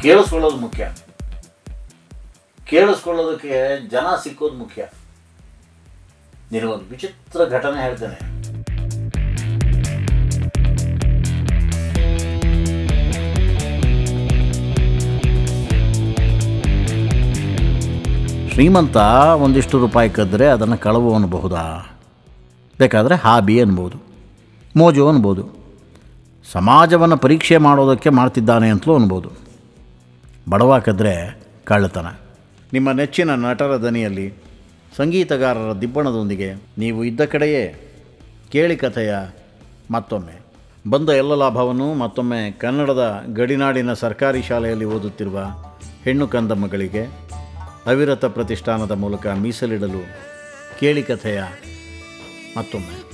ಕೇಳಿಸ್ಕೊಳ್ಳೋದು ಮುಖ್ಯ ಕೇಳಿಸ್ಕೊಳ್ಳೋದಕ್ಕೆ ಜನ ಸಿಕ್ಕೋದು ಮುಖ್ಯ ನಿನಗೊಂದು ವಿಚಿತ್ರ ಘಟನೆ ಹೇಳ್ತೇನೆ ಶ್ರೀಮಂತ ಒಂದಿಷ್ಟು ರೂಪಾಯಿ ಕದ್ದರೆ ಅದನ್ನು ಕಳವು ಅನ್ನಬಹುದಾ ಬೇಕಾದರೆ ಹಾಬಿ ಅನ್ಬೋದು ಮೋಜು ಅನ್ಬೋದು ಸಮಾಜವನ್ನು ಪರೀಕ್ಷೆ ಮಾಡೋದಕ್ಕೆ ಮಾಡ್ತಿದ್ದಾನೆ ಅಂತಲೂ ಅನ್ಬೋದು ಬಡವ ಕದ್ರೆ ಕಳ್ಳತನ ನಿಮ್ಮ ನೆಚ್ಚಿನ ನಟರ ದನಿಯಲ್ಲಿ ಸಂಗೀತಗಾರರ ದಿಬ್ಬಣದೊಂದಿಗೆ ನೀವು ಇದ್ದ ಕಡೆಯೇ ಕೇಳಿ ಕಥೆಯ ಮತ್ತೊಮ್ಮೆ ಬಂದ ಎಲ್ಲ ಲಾಭವನ್ನು ಮತ್ತೊಮ್ಮೆ ಕನ್ನಡದ ಗಡಿನಾಡಿನ ಸರ್ಕಾರಿ ಶಾಲೆಯಲ್ಲಿ ಓದುತ್ತಿರುವ ಹೆಣ್ಣು ಕಂದಮ್ಮಗಳಿಗೆ ಅವಿರತ ಪ್ರತಿಷ್ಠಾನದ ಮೂಲಕ ಮೀಸಲಿಡಲು ಕೇಳಿ ಕಥೆಯ ಮತ್ತೊಮ್ಮೆ